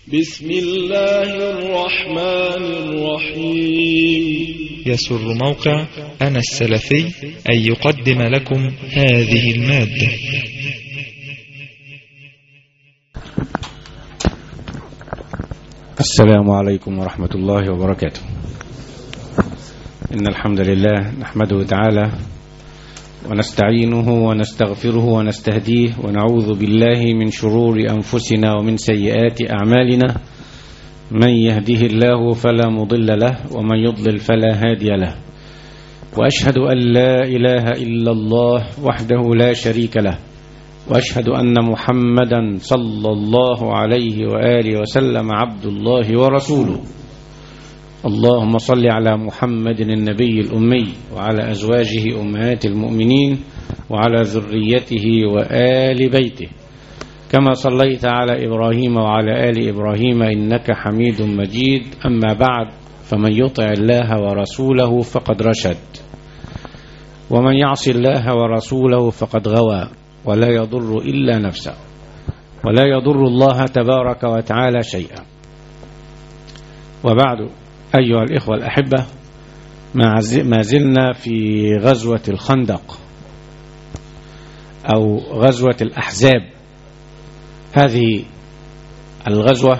بسم الله الرحمن الرحيم يسر موقع أنا السلفي أن يقدم لكم هذه المادة السلام عليكم ورحمة الله وبركاته إن الحمد لله نحمده تعالى ونستعينه ونستغفره ونستهديه ونعوذ بالله من شرور أنفسنا ومن سيئات أعمالنا من يهده الله فلا مضل له ومن يضلل فلا هادي له وأشهد أن لا إله إلا الله وحده لا شريك له وأشهد أن محمدا صلى الله عليه وآله وسلم عبد الله ورسوله اللهم صل على محمد النبي الأمي وعلى أزواجه أمهات المؤمنين وعلى ذريته وآل بيته كما صليت على إبراهيم وعلى آل إبراهيم إنك حميد مجيد أما بعد فمن يطع الله ورسوله فقد رشد ومن يعص الله ورسوله فقد غوى ولا يضر إلا نفسه ولا يضر الله تبارك وتعالى شيئا وبعد أيها الإخوة الأحبة ما زلنا في غزوة الخندق أو غزوة الأحزاب هذه الغزوة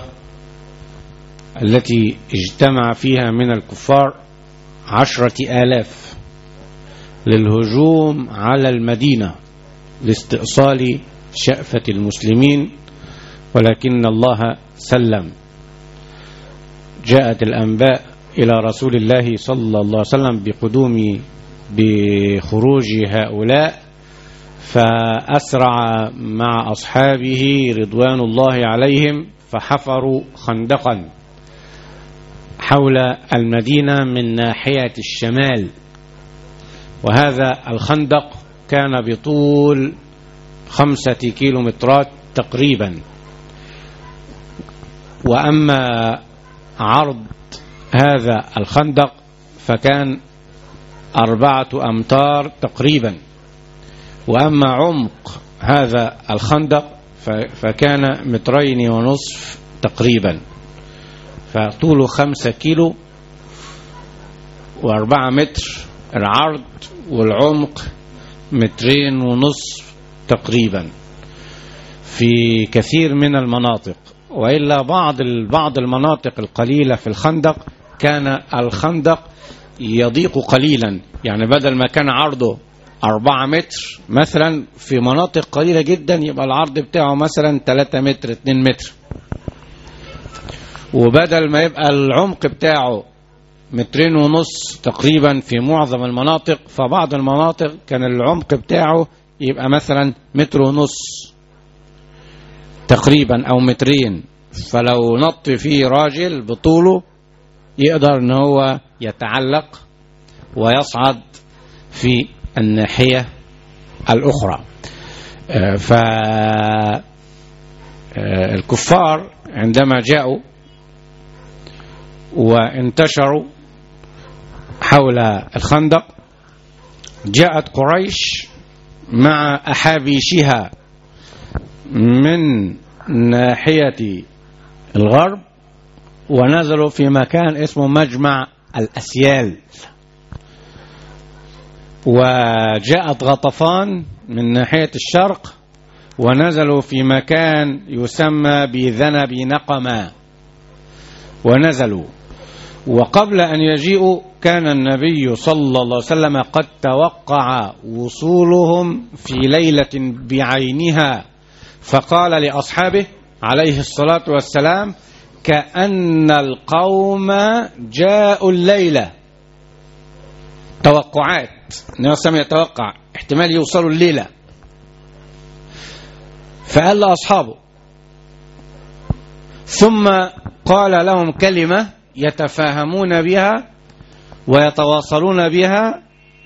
التي اجتمع فيها من الكفار عشرة آلاف للهجوم على المدينة لاستئصال شأفة المسلمين ولكن الله سلم جاءت الأنباء إلى رسول الله صلى الله عليه وسلم بقدوم بخروج هؤلاء فأسرع مع أصحابه رضوان الله عليهم فحفروا خندقا حول المدينة من ناحية الشمال وهذا الخندق كان بطول خمسة كيلومترات تقريبا وأما عرض هذا الخندق فكان أربعة أمتار تقريبا وأما عمق هذا الخندق فكان مترين ونصف تقريبا فطوله خمسة كيلو وأربعة متر العرض والعمق مترين ونصف تقريبا في كثير من المناطق وإلا بعض بعض المناطق القليلة في الخندق كان الخندق يضيق قليلا يعني بدل ما كان عرضه أربعة متر مثلا في مناطق قليلة جدا يبقى العرض بتاعه مثلا ثلاثة متر اتنين متر وبدل ما يبقى العمق بتاعه مترين ونص تقريبا في معظم المناطق فبعض المناطق كان العمق بتاعه يبقى مثلا متر ونص تقريبا او مترين فلو نط فيه راجل بطوله يقدر ان هو يتعلق ويصعد في الناحية الأخرى ف الكفار عندما جاءوا وانتشروا حول الخندق جاءت قريش مع أحابيشها من ناحية الغرب ونزلوا في مكان اسمه مجمع الأسيال وجاءت غطفان من ناحية الشرق ونزلوا في مكان يسمى بذنب نقمة ونزلوا وقبل أن يجيئوا كان النبي صلى الله عليه وسلم قد توقع وصولهم في ليلة بعينها فقال لأصحابه عليه الصلاة والسلام كأن القوم جاءوا الليلة توقعات النبي صلى يتوقع احتمال يوصلوا الليلة فقال لأصحابه ثم قال لهم كلمة يتفاهمون بها ويتواصلون بها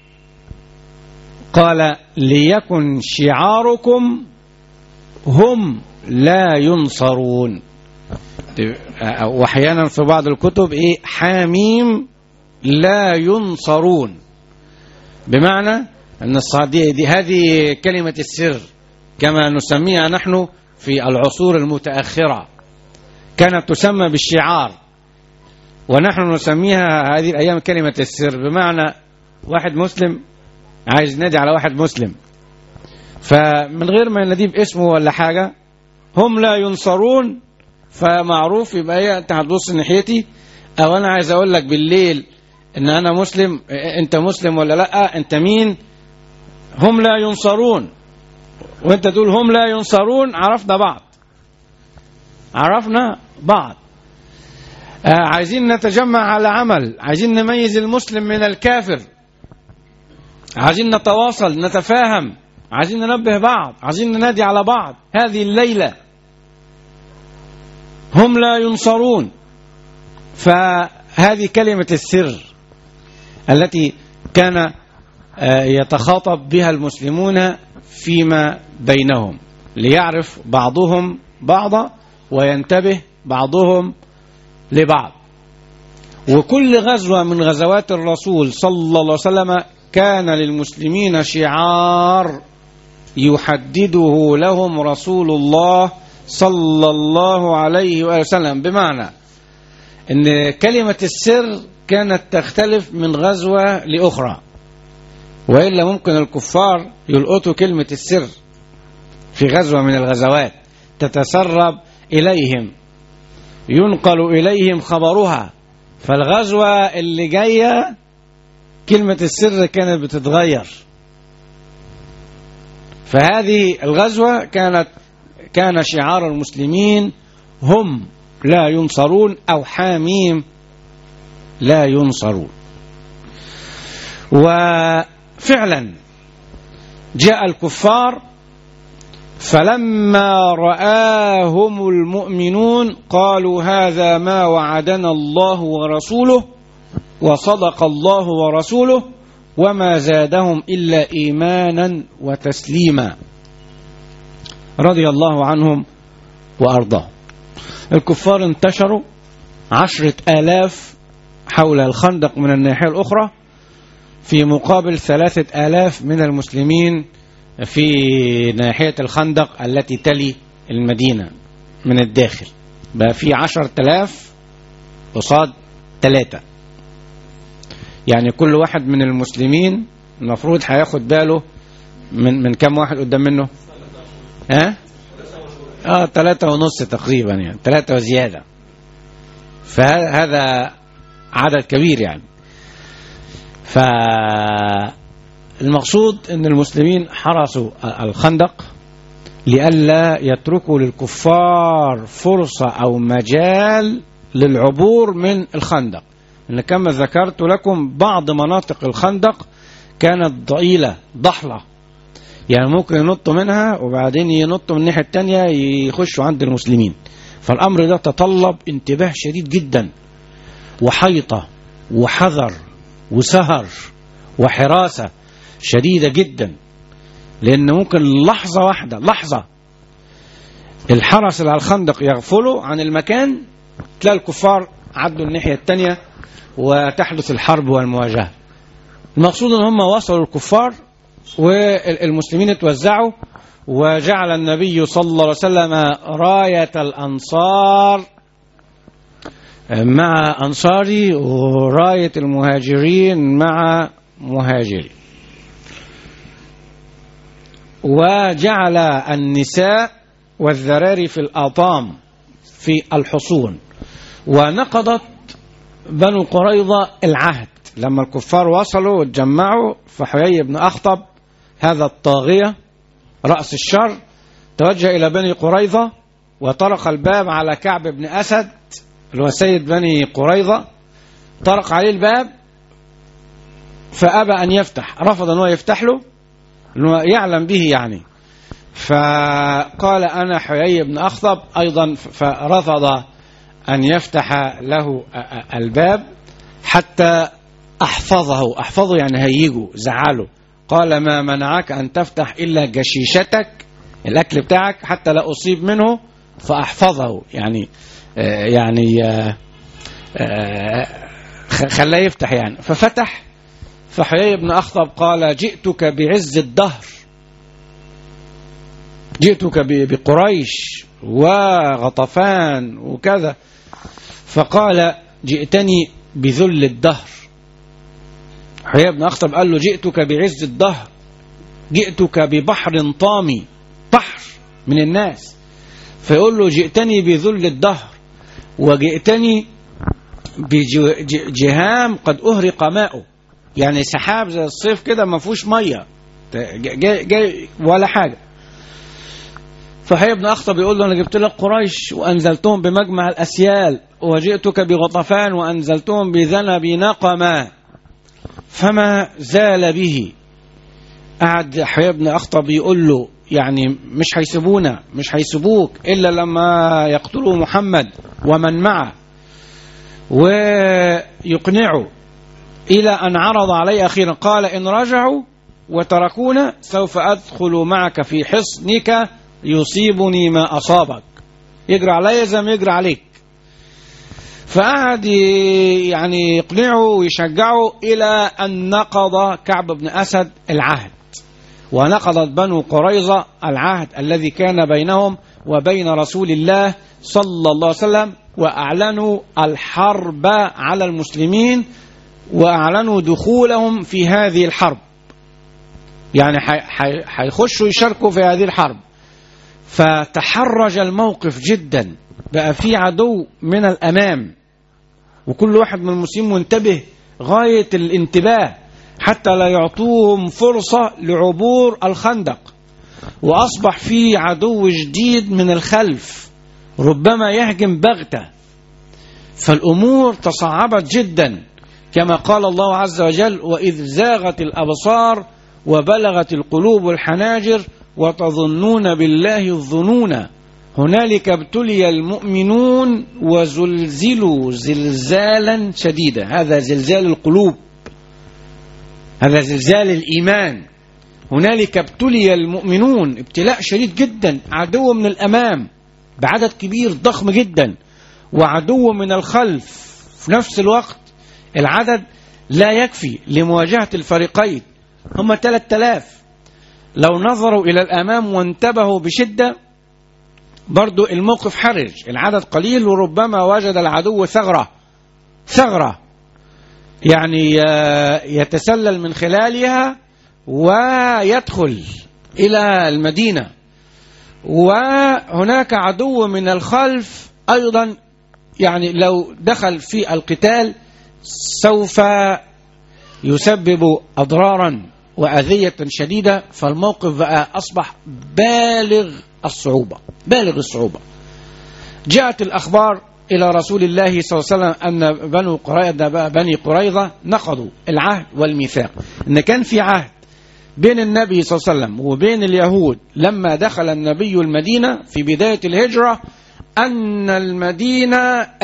قال ليكن شعاركم هم لا ينصرون واحيانا في بعض الكتب ايه حاميم لا ينصرون بمعنى أن الصادية دي هذه كلمة السر كما نسميها نحن في العصور المتأخرة كانت تسمى بالشعار ونحن نسميها هذه الأيام كلمة السر بمعنى واحد مسلم عايز ينادي على واحد مسلم فمن غير ما يناديه باسمه ولا حاجة هم لا ينصرون فمعروف يبقى هي انت هتبص ناحيتي او انا عايز اقول لك بالليل ان انا مسلم انت مسلم ولا لا انت مين هم لا ينصرون وانت تقول هم لا ينصرون عرفنا بعض عرفنا بعض آه عايزين نتجمع على عمل عايزين نميز المسلم من الكافر عايزين نتواصل نتفاهم عايزين ننبه بعض عايزين ننادي على بعض هذه الليلة هم لا ينصرون فهذه كلمة السر التي كان يتخاطب بها المسلمون فيما بينهم ليعرف بعضهم بعضا وينتبه بعضهم لبعض وكل غزوة من غزوات الرسول صلى الله عليه وسلم كان للمسلمين شعار يحدده لهم رسول الله صلى الله عليه وسلم بمعنى ان كلمة السر كانت تختلف من غزوة لأخرى وإلا ممكن الكفار يلقطوا كلمة السر في غزوة من الغزوات تتسرب إليهم ينقل إليهم خبرها فالغزوة اللي جاية كلمة السر كانت بتتغير فهذه الغزوة كانت كان شعار المسلمين هم لا ينصرون أو حاميم لا ينصرون وفعلا جاء الكفار فلما رآهم المؤمنون قالوا هذا ما وعدنا الله ورسوله وصدق الله ورسوله وما زادهم إلا إيمانا وتسليما رضي الله عنهم وأرضاهم الكفار انتشروا عشرة آلاف حول الخندق من الناحية الأخرى في مقابل ثلاثة آلاف من المسلمين في ناحية الخندق التي تلي المدينة من الداخل بقى في عشرة آلاف قصاد ثلاثة يعني كل واحد من المسلمين المفروض هياخد باله من من كم واحد قدام منه ها اه ثلاثة ونص تقريبا يعني ثلاثة وزيادة فهذا عدد كبير يعني فالمقصود ان المسلمين حرسوا الخندق لئلا يتركوا للكفار فرصة او مجال للعبور من الخندق ان كما ذكرت لكم بعض مناطق الخندق كانت ضئيلة ضحلة يعني ممكن ينطوا منها وبعدين ينطوا من الناحية التانية يخشوا عند المسلمين فالأمر ده تطلب انتباه شديد جدا وحيطة وحذر وسهر وحراسة شديدة جدا لأن ممكن لحظة واحدة لحظة الحرس اللي على الخندق يغفلوا عن المكان تلاقي الكفار عدوا الناحية التانية وتحدث الحرب والمواجهة المقصود ان هم وصلوا الكفار والمسلمين اتوزعوا وجعل النبي صلى الله عليه وسلم راية الأنصار مع أنصاري وراية المهاجرين مع مهاجري وجعل النساء والذراري في الأطام في الحصون ونقضت بنو قريظة العهد لما الكفار وصلوا واتجمعوا فحيي بن أخطب هذا الطاغية رأس الشر توجه إلى بني قريظة وطرق الباب على كعب بن أسد اللي هو سيد بني قريظة طرق عليه الباب فأبى أن يفتح رفض أنه يفتح له أنه يعلم به يعني فقال أنا حيي بن أخطب أيضا فرفض أن يفتح له الباب حتى أحفظه أحفظه يعني هيجه زعله قال ما منعك أن تفتح إلا جشيشتك الأكل بتاعك حتى لا أصيب منه فأحفظه يعني آه يعني آه آه خلاه يفتح يعني ففتح فحيي بن أخطب قال جئتك بعز الدهر جئتك ب- بقريش وغطفان وكذا فقال جئتني بذل الدهر حيي بن أخطب قال له جئتك بعز الدهر جئتك ببحر طامي بحر من الناس فيقول له جئتني بذل الدهر وجئتني بجهام قد أهرق ماؤه يعني سحاب زي الصيف كده ما فيهوش ميه جاي, جاي ولا حاجه فحي بن أخطب يقول له أنا جبت لك قريش وأنزلتهم بمجمع الأسيال وجئتك بغطفان وأنزلتهم بذنب نقما فما زال به قعد حي بن أخطب يقول له يعني مش هيسيبونا مش هيسيبوك إلا لما يقتلوا محمد ومن معه ويقنعوا إلى أن عرض علي أخيرا قال إن رجعوا وتركونا سوف أدخل معك في حصنك يصيبني ما أصابك يجري علي زي ما يجري عليك فقعد يعني يقنعه ويشجعه إلى أن نقض كعب بن أسد العهد ونقضت بنو قريظة العهد الذي كان بينهم وبين رسول الله صلى الله عليه وسلم وأعلنوا الحرب على المسلمين وأعلنوا دخولهم في هذه الحرب يعني هيخشوا يشاركوا في هذه الحرب فتحرج الموقف جدا بقى في عدو من الأمام وكل واحد من المسلمين منتبه غاية الانتباه حتى لا يعطوهم فرصة لعبور الخندق وأصبح في عدو جديد من الخلف ربما يهجم بغتة فالأمور تصعبت جدا كما قال الله عز وجل وإذ زاغت الأبصار وبلغت القلوب الحناجر وتظنون بالله الظنون هنالك ابتلي المؤمنون وزلزلوا زلزالا شديدا هذا زلزال القلوب هذا زلزال الإيمان هنالك ابتلي المؤمنون ابتلاء شديد جدا عدو من الأمام بعدد كبير ضخم جدا وعدو من الخلف في نفس الوقت العدد لا يكفي لمواجهة الفريقين هم 3000 لو نظروا إلى الأمام وانتبهوا بشدة برضو الموقف حرج العدد قليل وربما وجد العدو ثغرة ثغرة يعني يتسلل من خلالها ويدخل إلى المدينة وهناك عدو من الخلف أيضا يعني لو دخل في القتال سوف يسبب أضرارا وأذية شديدة فالموقف بقى أصبح بالغ الصعوبة بالغ الصعوبة جاءت الأخبار إلى رسول الله صلى الله عليه وسلم أن بنو قريظة بني قريظة نقضوا العهد والميثاق إن كان في عهد بين النبي صلى الله عليه وسلم وبين اليهود لما دخل النبي المدينة في بداية الهجرة أن المدينة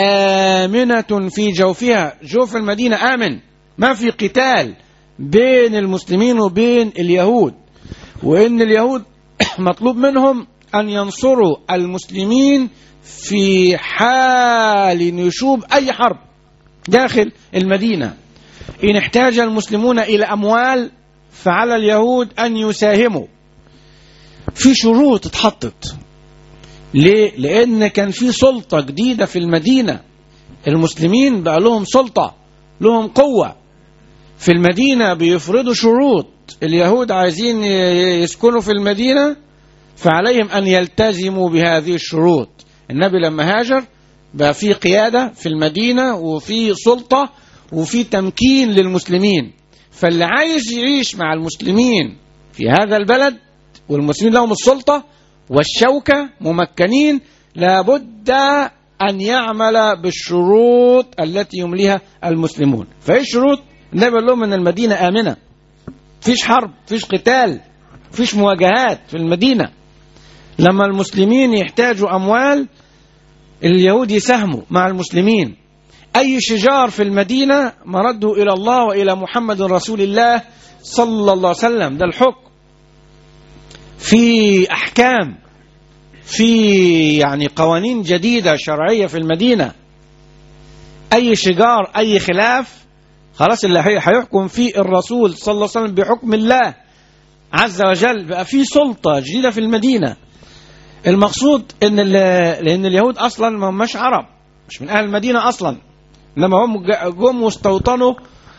آمنة في جوفها جوف المدينة آمن ما في قتال بين المسلمين وبين اليهود وإن اليهود مطلوب منهم أن ينصروا المسلمين في حال نشوب أي حرب داخل المدينة إن احتاج المسلمون إلى أموال فعلى اليهود أن يساهموا في شروط اتحطت ليه؟ لأن كان في سلطة جديدة في المدينة المسلمين بقى لهم سلطة لهم قوة في المدينة بيفرضوا شروط اليهود عايزين يسكنوا في المدينة فعليهم أن يلتزموا بهذه الشروط النبي لما هاجر بقى في قيادة في المدينة وفي سلطة وفي تمكين للمسلمين فاللي عايز يعيش مع المسلمين في هذا البلد والمسلمين لهم السلطة والشوكة ممكنين لابد أن يعمل بالشروط التي يمليها المسلمون فإيه الشروط؟ النبي قال لهم أن المدينة آمنة فيش حرب فيش قتال فيش مواجهات في المدينة لما المسلمين يحتاجوا أموال اليهود يساهموا مع المسلمين أي شجار في المدينة مرده إلى الله وإلى محمد رسول الله صلى الله عليه وسلم ده الحكم في أحكام في يعني قوانين جديدة شرعية في المدينة أي شجار أي خلاف خلاص اللي هيحكم فيه الرسول صلى الله عليه وسلم بحكم الله عز وجل بقى في سلطة جديدة في المدينة المقصود ان ال- لان اليهود اصلا ما هماش عرب مش من اهل المدينه اصلا انما هم ج- جم واستوطنوا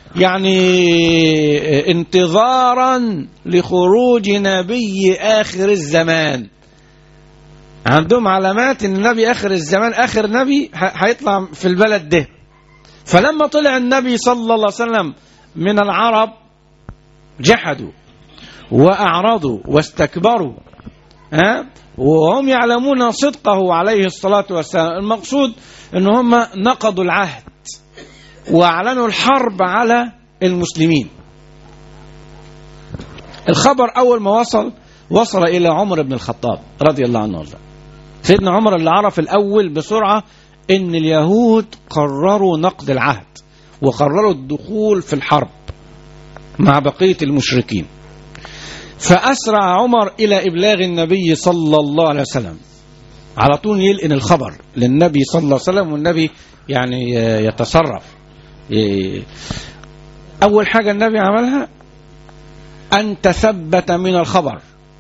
يعني انتظارا لخروج نبي اخر الزمان عندهم علامات ان النبي اخر الزمان اخر نبي ه- هيطلع في البلد ده فلما طلع النبي صلى الله عليه وسلم من العرب جحدوا واعرضوا واستكبروا ها وهم يعلمون صدقه عليه الصلاه والسلام المقصود ان هم نقضوا العهد واعلنوا الحرب على المسلمين الخبر اول ما وصل وصل الى عمر بن الخطاب رضي الله عنه وارضاه سيدنا عمر اللي عرف الاول بسرعه ان اليهود قرروا نقض العهد وقرروا الدخول في الحرب مع بقيه المشركين فاسرع عمر الى ابلاغ النبي صلى الله عليه وسلم على طول يلقن الخبر للنبي صلى الله عليه وسلم والنبي يعني يتصرف إيه. أول حاجة النبي عملها أن تثبت من الخبر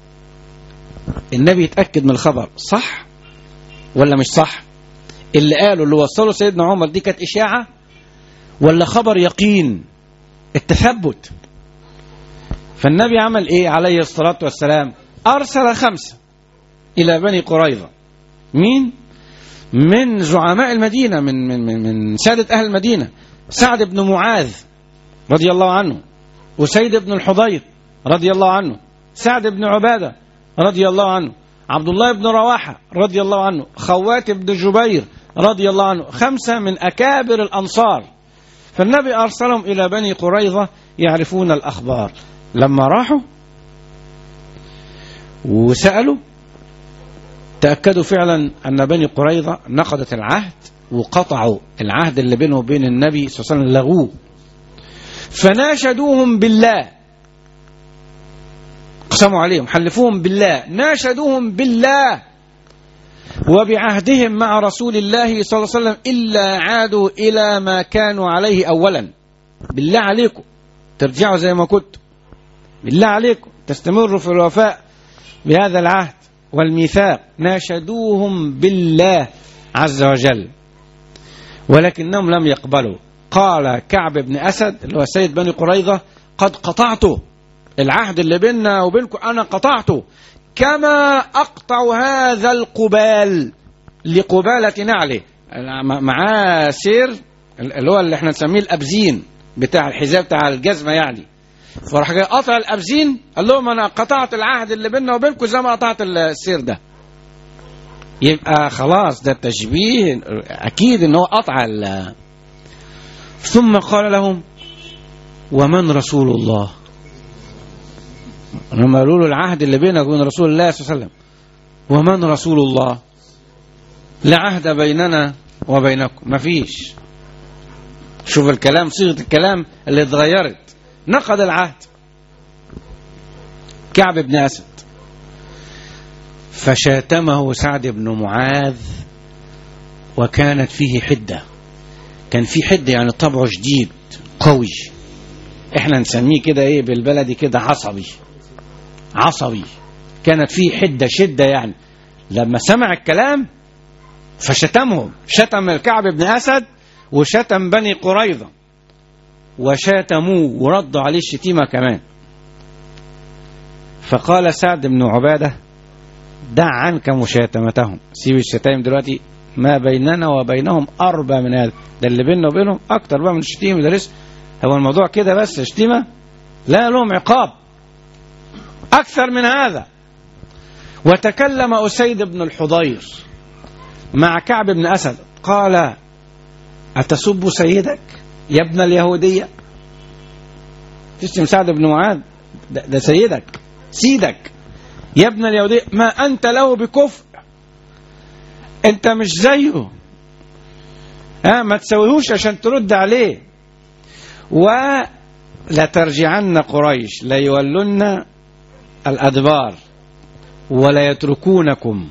النبي يتأكد من الخبر صح ولا مش صح اللي قاله اللي وصله سيدنا عمر دي كانت إشاعة ولا خبر يقين التثبت فالنبي عمل إيه عليه الصلاة والسلام أرسل خمسة إلى بني قريظة مين من زعماء المدينة من من من, من سادة أهل المدينة سعد بن معاذ رضي الله عنه وسيد بن الحضير رضي الله عنه سعد بن عبادة رضي الله عنه عبد الله بن رواحة رضي الله عنه خوات بن جبير رضي الله عنه خمسة من أكابر الأنصار فالنبي أرسلهم إلى بني قريظة يعرفون الأخبار لما راحوا وسألوا تأكدوا فعلا أن بني قريظة نقضت العهد وقطعوا العهد اللي بينه وبين النبي صلى الله عليه وسلم لغوه فناشدوهم بالله قسموا عليهم حلفوهم بالله ناشدوهم بالله وبعهدهم مع رسول الله صلى الله عليه وسلم إلا عادوا إلى ما كانوا عليه أولا بالله عليكم ترجعوا زي ما كنتم بالله عليكم تستمروا في الوفاء بهذا العهد والميثاق ناشدوهم بالله عز وجل ولكنهم لم يقبلوا قال كعب بن أسد اللي هو سيد بني قريظة قد قطعته العهد اللي بيننا وبينكم أنا قطعته كما أقطع هذا القبال لقبالة نعله معاه سير اللي هو اللي احنا نسميه الأبزين بتاع الحذاء بتاع الجزمة يعني فراح جاي قطع الأبزين قال لهم أنا قطعت العهد اللي بيننا وبينكم زي ما قطعت السير ده يبقى خلاص ده تشبيه أكيد إن هو قطع ثم قال لهم ومن رسول الله لما قالوا له العهد اللي بينك وبين رسول الله صلى الله عليه وسلم ومن رسول الله لا عهد بيننا وبينكم مفيش شوف الكلام صيغة الكلام اللي اتغيرت نقض العهد كعب بن أسد فشاتمه سعد بن معاذ وكانت فيه حدة كان في حدة يعني طبعه شديد قوي احنا نسميه كده ايه بالبلدي كده عصبي عصبي كانت فيه حدة شدة يعني لما سمع الكلام فشتمهم شتم الكعب بن أسد وشتم بني قريظة وشاتموه وردوا عليه الشتيمة كمان فقال سعد بن عبادة دع عنك مشاتمتهم سيب الشتايم دلوقتي ما بيننا وبينهم أربع من هذا ده اللي بيننا وبينهم أكتر بقى من الشتيمة ده لسه هو الموضوع كده بس شتيمة لا لهم عقاب أكثر من هذا وتكلم أسيد بن الحضير مع كعب بن أسد قال أتسب سيدك يا ابن اليهودية تشتم سعد بن معاذ ده, ده سيدك سيدك يا ابن اليهودية ما أنت له بكفء أنت مش زيه ها ما تسويهوش عشان ترد عليه ولا ترجعن قريش لا يولن الأدبار ولا يتركونكم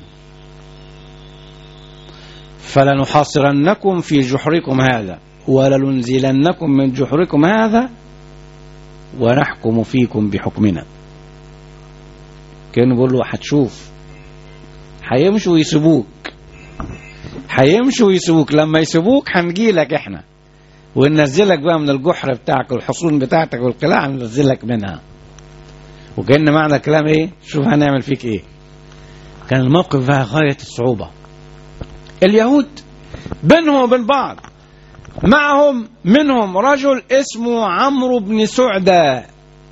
فلنحاصرنكم في جحركم هذا ولننزلنكم من جحركم هذا ونحكم فيكم بحكمنا كانوا بيقول له هتشوف هيمشوا ويسيبوك هيمشوا ويسيبوك لما يسيبوك هنجي لك احنا وننزلك بقى من الجحر بتاعك والحصون بتاعتك والقلاع ننزلك منها وكأن معنى الكلام ايه شوف هنعمل فيك ايه كان الموقف بقى غاية الصعوبة اليهود بينهم وبين بعض معهم منهم رجل اسمه عمرو بن سعدة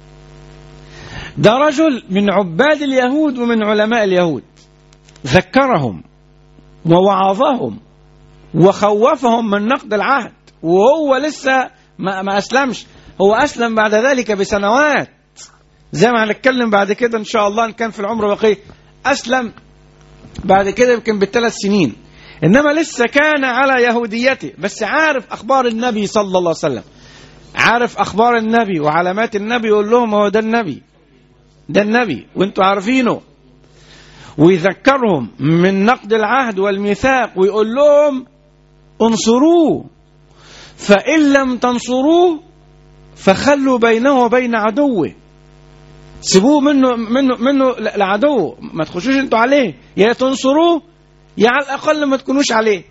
ده رجل من عباد اليهود ومن علماء اليهود ذكرهم ووعظهم وخوفهم من نقد العهد وهو لسه ما, ما أسلمش هو أسلم بعد ذلك بسنوات زي ما هنتكلم بعد كده إن شاء الله إن كان في العمر بقية أسلم بعد كده يمكن بالثلاث سنين إنما لسه كان على يهوديته بس عارف أخبار النبي صلى الله عليه وسلم عارف أخبار النبي وعلامات النبي يقول لهم هو ده النبي ده النبي وانتوا عارفينه ويذكرهم من نقد العهد والميثاق ويقول لهم انصروه فإن لم تنصروه فخلوا بينه وبين عدوه سيبوه منه منه منه لعدوه ما تخشوش انتوا عليه يا تنصروه يا على الأقل ما تكونوش عليه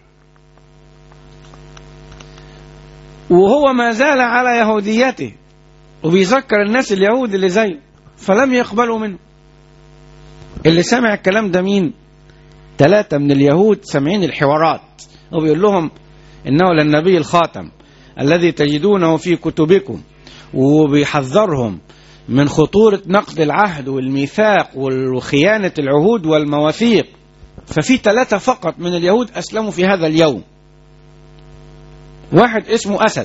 وهو ما زال على يهوديته وبيذكر الناس اليهود اللي زيه فلم يقبلوا منه اللي سمع الكلام ده مين ثلاثة من اليهود سامعين الحوارات وبيقول لهم إنه للنبي الخاتم الذي تجدونه في كتبكم وبيحذرهم من خطورة نقد العهد والميثاق وخيانة العهود والمواثيق ففي ثلاثة فقط من اليهود أسلموا في هذا اليوم واحد اسمه أسد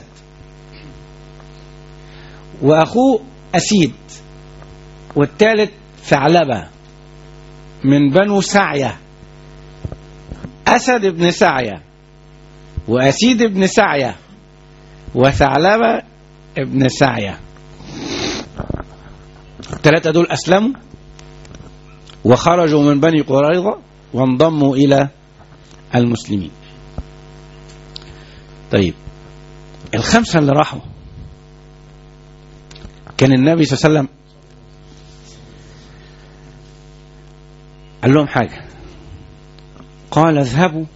وأخوه أسيد والثالث ثعلبة من بنو سعية أسد بن سعية وأسيد بن سعية وثعلبة ابن سعية الثلاثة دول أسلموا وخرجوا من بني قريظة وانضموا إلى المسلمين طيب الخمسة اللي راحوا كان النبي صلى الله عليه وسلم قال لهم حاجة قال اذهبوا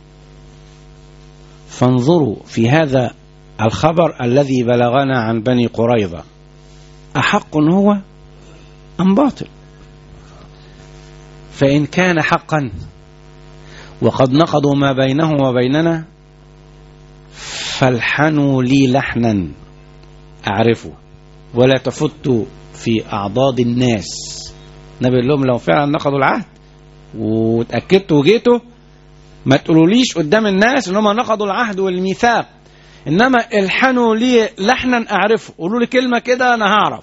فانظروا في هذا الخبر الذي بلغنا عن بني قريظة أحق هو أم باطل فإن كان حقا وقد نقضوا ما بينهم وبيننا فالحنوا لي لحنا أعرفه ولا تفتوا في أعضاد الناس نبي لهم لو فعلا نقضوا العهد وتأكدتوا وجيتوا ما تقولوليش قدام الناس ان هم نقضوا العهد والميثاق انما الحنوا لي لحنا اعرفه قولوا لي كلمه كده انا هعرف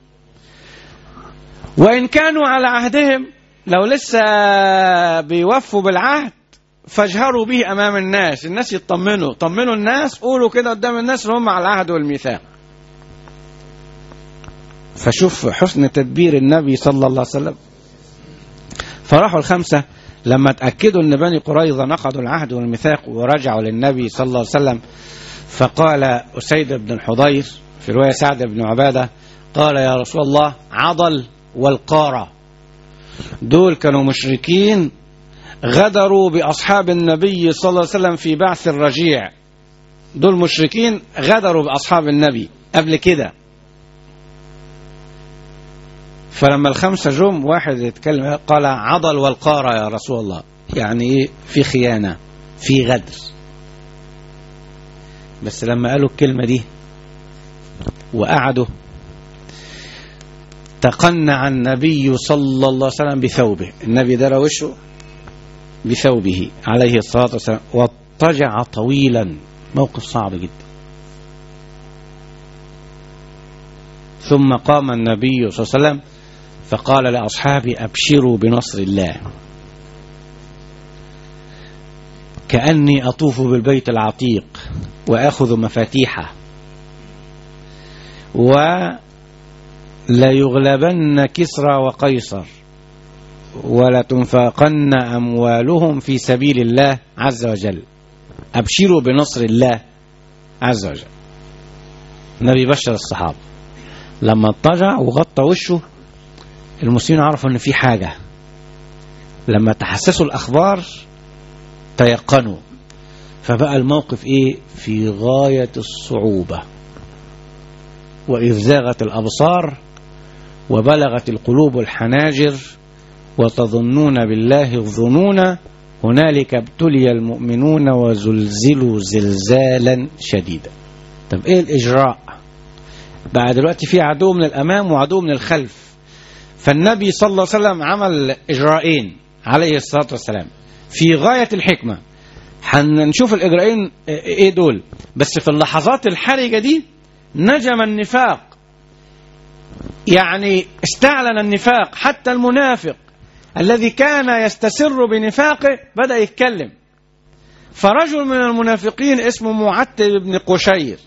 وان كانوا على عهدهم لو لسه بيوفوا بالعهد فاجهروا به امام الناس الناس يطمنوا طمنوا الناس قولوا كده قدام الناس ان هم على العهد والميثاق فشوف حسن تدبير النبي صلى الله عليه وسلم فراحوا الخمسه لما تأكدوا أن بني قريظة نقضوا العهد والميثاق ورجعوا للنبي صلى الله عليه وسلم فقال أسيد بن الحضير في رواية سعد بن عبادة قال يا رسول الله عضل والقارة دول كانوا مشركين غدروا بأصحاب النبي صلى الله عليه وسلم في بعث الرجيع دول مشركين غدروا بأصحاب النبي قبل كده فلما الخمسة جم واحد يتكلم قال عضل والقارة يا رسول الله يعني ايه في خيانة في غدر بس لما قالوا الكلمة دي وقعدوا تقنع النبي صلى الله عليه وسلم بثوبه النبي درى وشه بثوبه عليه الصلاة والسلام واضطجع طويلا موقف صعب جدا ثم قام النبي صلى الله عليه وسلم فقال لأصحابه أبشروا بنصر الله كأني أطوف بالبيت العتيق وأخذ مفاتيحه ولا يغلبن كسرى وقيصر ولا تنفقن أموالهم في سبيل الله عز وجل أبشروا بنصر الله عز وجل النبي بشر الصحابة لما اضطجع وغطى وشه المسلمين عرفوا ان في حاجة لما تحسسوا الأخبار تيقنوا فبقى الموقف إيه في غاية الصعوبة وإذ زاغت الأبصار وبلغت القلوب الحناجر وتظنون بالله الظنون هنالك ابتلي المؤمنون وزلزلوا زلزالا شديدا طب ايه الاجراء بقى دلوقتي في عدو من الامام وعدو من الخلف فالنبي صلى الله عليه وسلم عمل اجراءين عليه الصلاه والسلام في غايه الحكمه هنشوف الاجراءين ايه دول بس في اللحظات الحرجه دي نجم النفاق يعني استعلن النفاق حتى المنافق الذي كان يستسر بنفاقه بدأ يتكلم فرجل من المنافقين اسمه معتب بن قشير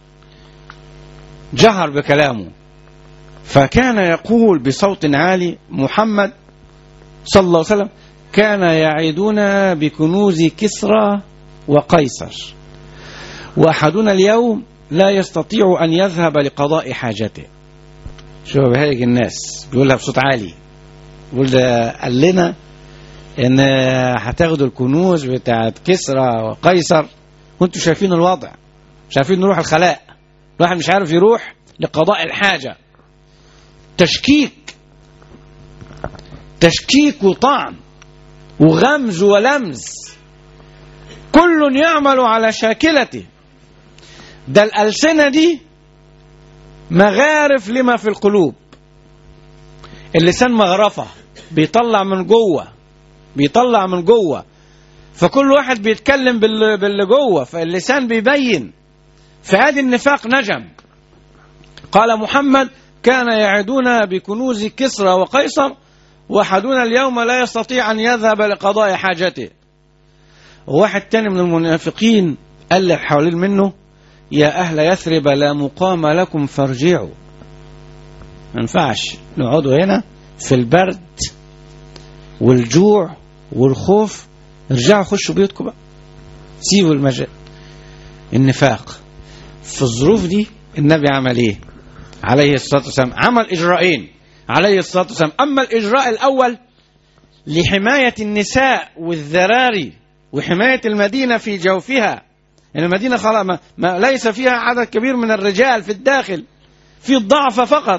جهر بكلامه فكان يقول بصوت عالي محمد صلى الله عليه وسلم كان يعدنا بكنوز كسرى وقيصر وأحدنا اليوم لا يستطيع أن يذهب لقضاء حاجته شو بهيج الناس بيقولها بصوت عالي بيقول ده قال لنا ان هتاخدوا الكنوز بتاعت كسرى وقيصر وانتوا شايفين الوضع شايفين نروح الخلاء الواحد مش عارف يروح لقضاء الحاجة تشكيك تشكيك وطعن وغمز ولمز كل يعمل على شاكلته ده الألسنة دي مغارف لما في القلوب اللسان مغرفة بيطلع من جوه بيطلع من جوه فكل واحد بيتكلم باللي, باللي جوه فاللسان بيبين فادي النفاق نجم قال محمد كان يعدنا بكنوز كسرى وقيصر واحدنا اليوم لا يستطيع ان يذهب لقضاء حاجته وواحد تاني من المنافقين قال اللي حوالين منه يا أهل يثرب لا مقام لكم فارجعوا ما ينفعش نقعدوا هنا في البرد والجوع والخوف ارجعوا خشوا بيوتكم بقى سيبوا المجال النفاق في الظروف دي النبي عمل ايه عليه الصلاة والسلام عمل إجراءين عليه الصلاة والسلام أما الإجراء الأول لحماية النساء والذراري وحماية المدينة في جوفها إن المدينة خلاص ما, ما ليس فيها عدد كبير من الرجال في الداخل في الضعف فقط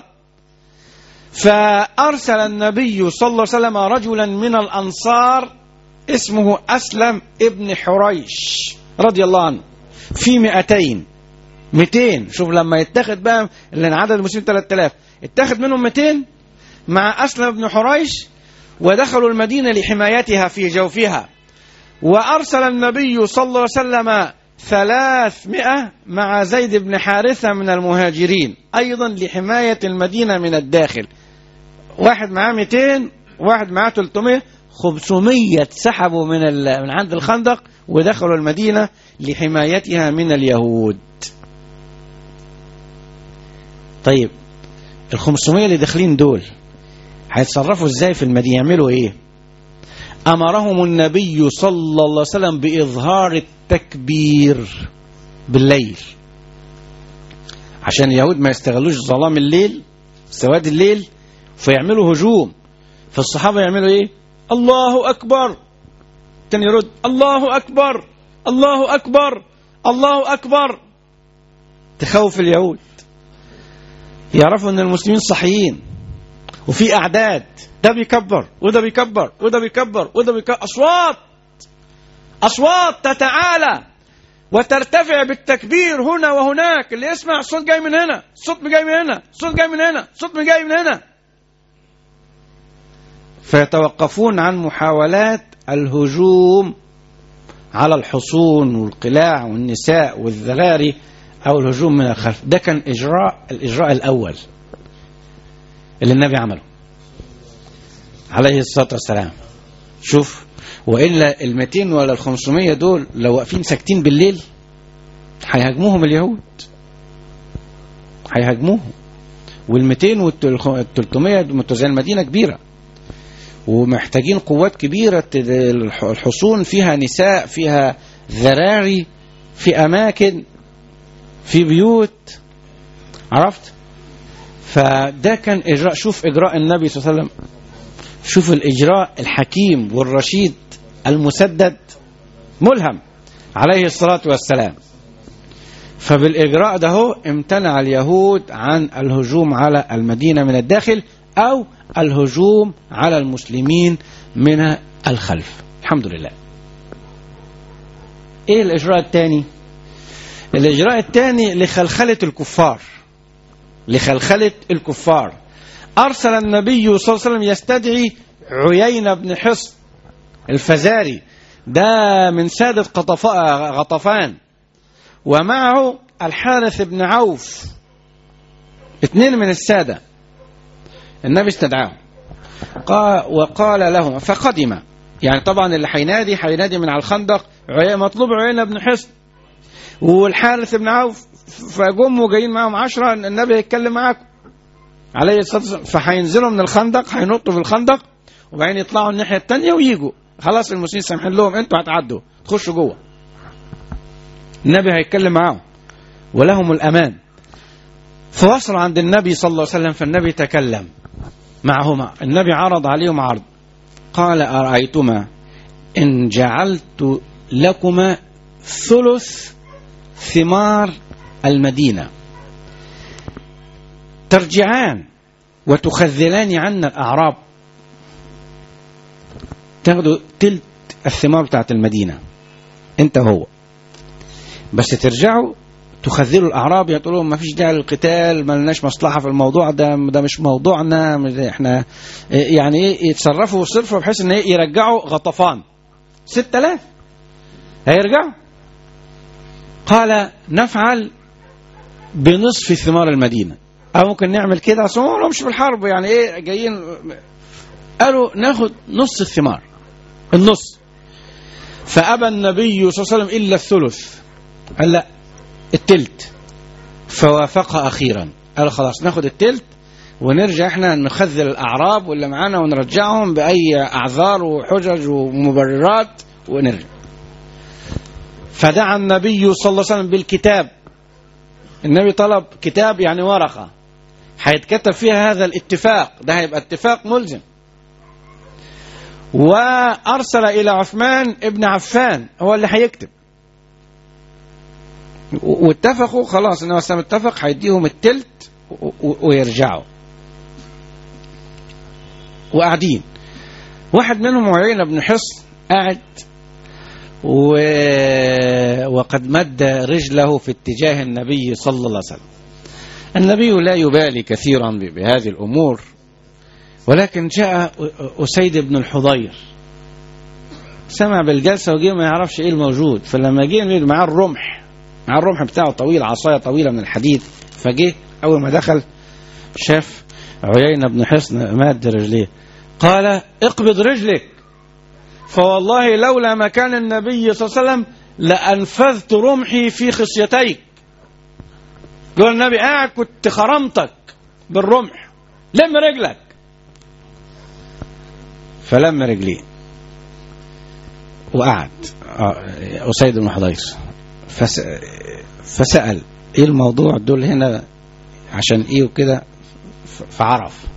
فأرسل النبي صلى الله عليه وسلم رجلا من الأنصار اسمه أسلم ابن حريش رضي الله عنه في مئتين 200 شوف لما يتاخد بقى لان عدد المسلمين 3000 اتاخد منهم 200 مع اسلم بن حريش ودخلوا المدينه لحمايتها في جوفها وارسل النبي صلى الله عليه وسلم 300 مع زيد بن حارثه من المهاجرين ايضا لحمايه المدينه من الداخل واحد معاه 200 واحد معاه 300 500 سحبوا من من عند الخندق ودخلوا المدينه لحمايتها من اليهود طيب ال 500 اللي داخلين دول هيتصرفوا ازاي في المدينه يعملوا ايه امرهم النبي صلى الله عليه وسلم باظهار التكبير بالليل عشان اليهود ما يستغلوش ظلام الليل سواد الليل فيعملوا هجوم فالصحابه يعملوا ايه الله اكبر كان يرد الله اكبر الله اكبر الله اكبر تخوف اليهود يعرفوا ان المسلمين صحيين وفي اعداد ده بيكبر وده بيكبر وده بيكبر وده بيكبر اصوات اصوات تتعالى وترتفع بالتكبير هنا وهناك اللي يسمع الصوت جاي من هنا الصوت جاي من هنا الصوت جاي من هنا الصوت جاي من هنا فيتوقفون عن محاولات الهجوم على الحصون والقلاع والنساء والذراري أو الهجوم من الخلف ده كان إجراء الإجراء الأول اللي النبي عمله عليه الصلاة والسلام شوف وإلا ال 200 ولا ال 500 دول لو واقفين ساكتين بالليل هيهاجموهم اليهود هيهاجموهم وال 200 وال 300 زي المدينة كبيرة ومحتاجين قوات كبيرة الحصون فيها نساء فيها ذراري في أماكن في بيوت عرفت فده كان إجراء شوف إجراء النبي صلى الله عليه وسلم شوف الإجراء الحكيم والرشيد المسدد ملهم عليه الصلاة والسلام فبالإجراء ده هو امتنع اليهود عن الهجوم على المدينة من الداخل أو الهجوم على المسلمين من الخلف الحمد لله ايه الإجراء الثاني الإجراء الثاني لخلخلة الكفار لخلخلة الكفار أرسل النبي صلى الله عليه وسلم يستدعي عيينة بن حصن الفزاري ده من سادة غطفان ومعه الحارث بن عوف اثنين من السادة النبي استدعاهم وقال لهم فقدم يعني طبعا اللي هينادي هينادي من على الخندق مطلوب عيينة بن حصن والحارث بن عوف فجم وجايين معاهم عشرة النبي هيتكلم معاكم عليه الصلاة والسلام فهينزلوا من الخندق هينطوا في الخندق وبعدين يطلعوا الناحية التانية ويجوا خلاص المسلمين سامحين لهم انتوا هتعدوا تخشوا جوه النبي هيتكلم معاهم ولهم الأمان فوصلوا عند النبي صلى الله عليه وسلم فالنبي تكلم معهما النبي عرض عليهم عرض قال أرأيتما إن جعلت لكما ثلث ثمار المدينة ترجعان وتخذلان عنا الأعراب تاخدوا تلت الثمار بتاعت المدينة انت هو بس ترجعوا تخذلوا الاعراب يقولوا ما فيش داعي للقتال ما لناش مصلحه في الموضوع ده ده مش موضوعنا احنا يعني ايه يتصرفوا ويصرفوا بحيث ان ايه يرجعوا غطفان 6000 هيرجعوا قال نفعل بنصف ثمار المدينه او ممكن نعمل كده اصل هم مش في الحرب يعني ايه جايين قالوا ناخد نص الثمار النص فابى النبي صلى الله عليه وسلم الا الثلث قال لا التلت فوافق اخيرا قال خلاص ناخد التلت ونرجع احنا نخذل الاعراب واللي معانا ونرجعهم باي اعذار وحجج ومبررات ونرجع فدعا النبي صلى الله عليه وسلم بالكتاب النبي طلب كتاب يعني ورقه هيتكتب فيها هذا الاتفاق ده هيبقى اتفاق ملزم وارسل الى عثمان ابن عفان هو اللي هيكتب واتفقوا خلاص ان وسلم اتفق هيديهم التلت ويرجعوا وقاعدين واحد منهم عيينة بن حصن قاعد و... وقد مد رجله في اتجاه النبي صلى الله عليه وسلم النبي لا يبالي كثيرا بهذه الأمور ولكن جاء أسيد بن الحضير سمع بالجلسة وجه ما يعرفش ايه الموجود فلما جه معاه الرمح مع الرمح بتاعه طويل عصاية طويلة من الحديد فجه أول ما دخل شاف عيينة بن حصن ماد رجليه قال اقبض رجلك فوالله لولا مكان النبي صلى الله عليه وسلم لأنفذت رمحي في خصيتيك قال النبي قاعد كنت خرمتك بالرمح لم رجلك فلم رجليه وقعد أسيد بن حضير فس... فسأل ايه الموضوع دول هنا عشان ايه وكده فعرف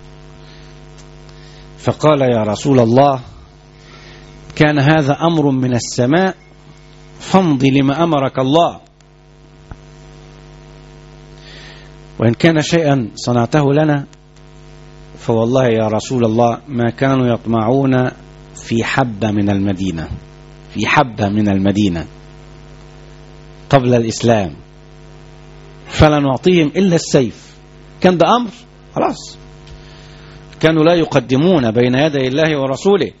فقال يا رسول الله كان هذا امر من السماء فامضي لما امرك الله وان كان شيئا صنعته لنا فوالله يا رسول الله ما كانوا يطمعون في حبه من المدينه في حبه من المدينه قبل الإسلام فلا نعطيهم إلا السيف كان ده أمر خلاص كانوا لا يقدمون بين يدي الله ورسوله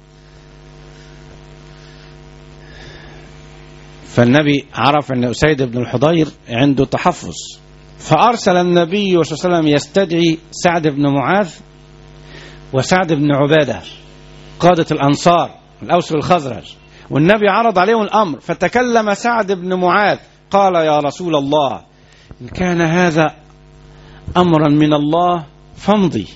فالنبي عرف أن أسيد بن الحضير عنده تحفظ فأرسل النبي صلى الله عليه وسلم يستدعي سعد بن معاذ وسعد بن عبادة قادة الأنصار الأوس والخزرج والنبي عرض عليهم الأمر فتكلم سعد بن معاذ قال يا رسول الله إن كان هذا أمرا من الله فامضي